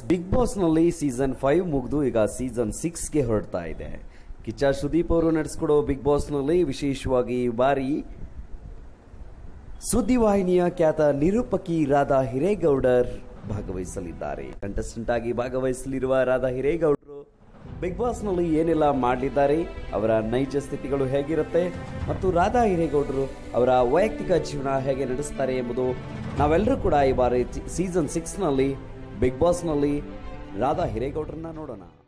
big ಬಾಸ್ನಲ್ಲಿ season five ಮುಗಿದು ಈಗ season ಸಿಕ್ಸ್ಗೆ ಹೊರಡ್ತಾ ಇದೆ ಕಿಚ್ಚ ಸುದೀಪ್ ಅವರು ನಡೆಸ್ಕೊಡೋ ಬಿಗ್ ಬಾಸ್ನಲ್ಲಿ ವಿಶೇಷವಾಗಿ ಈ ಬಾರಿ ಸುದ್ದಿವಾಹಿನಿಯ ಖ್ಯಾತ ನಿರೂಪಕಿ ರಾಧಾ ಹಿರೇಗೌಡರ್ ಭಾಗವಹಿಸಲಿದ್ದಾರೆ ಕಂಟೆಸ್ಟೆಂಟ್ ಆಗಿ ಭಾಗವಹಿಸಲಿರುವ ರಾಧಾ ಹಿರೇಗೌಡರು ಬಿಗ್ ಬಾಸ್ನಲ್ಲಿ ಏನೆಲ್ಲ ಮಾಡಲಿದ್ದಾರೆ ಅವರ ನೈಜ ಸ್ಥಿತಿಗಳು ಹೇಗಿರುತ್ತೆ ಮತ್ತು ರಾಧಾ ಹಿರೇಗೌಡರು ಅವರ ವೈಯಕ್ತಿಕ ಜೀವನ ಹೇಗೆ ನಡೆಸ್ತಾರೆ ಎಂಬುದು ನಾವೆಲ್ಲರೂ ಕೂಡ ಈ ಬಾರಿ ಸೀಸನ್ ಸಿಕ್ಸ್ನಲ್ಲಿ ಬಿಗ್ ಬಾಸ್ನಲ್ಲಿ ರಾಧಾ ಹಿರೇಗೌಡರನ್ನ ನೋಡೋಣ